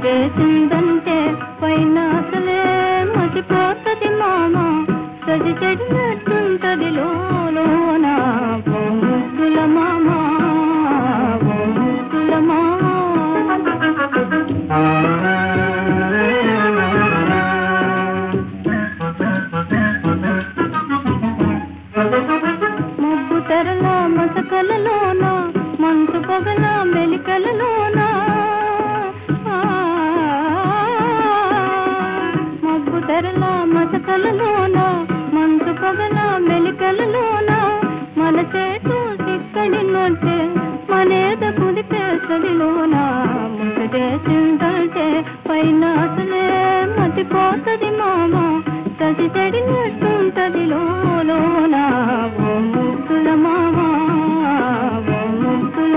ముసిరేసిందంటే పైన అసలే మతిపోతది మామ సది చెడినట్టుంటది లోన ఓ ముద్దుల మామ ఓ ముద్దుల మబ్బు తెరల మసకలలోన మంచు పగల మెలికలలోన ఆ, మబ్బు తెరల మసకలలోన మంచు పగల మెలికలలోన మన చేటు చిక్కడి నొట్టే మనేద కుదిపేసదిలోన ముసదేసిందంటే పైన అసలే మతిపోతది మామ సది చెడినట్టుంటది లోన ఓ ముద్దుల మామ ఓ ముద్దుల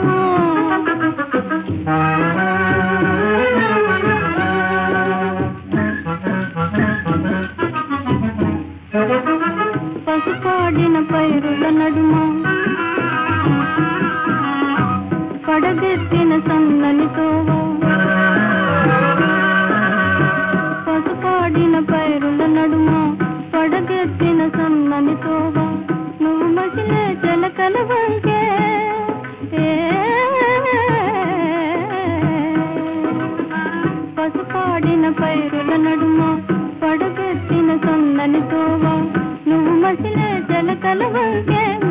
పసుపాడిన పైరుల నడుమ పడగెత్తిన సన్నని తోవ పసుపాడిన పైరుల నడుమ పడగెత్తిన సన్నని తోవ నువ్వు మసిలే జలకల వంకే ఏ, పసుపాడిన పైరుల నడుమ పడగెత్తిన సన్నని తోవ నువ్వు మసిలే జలకల వంకే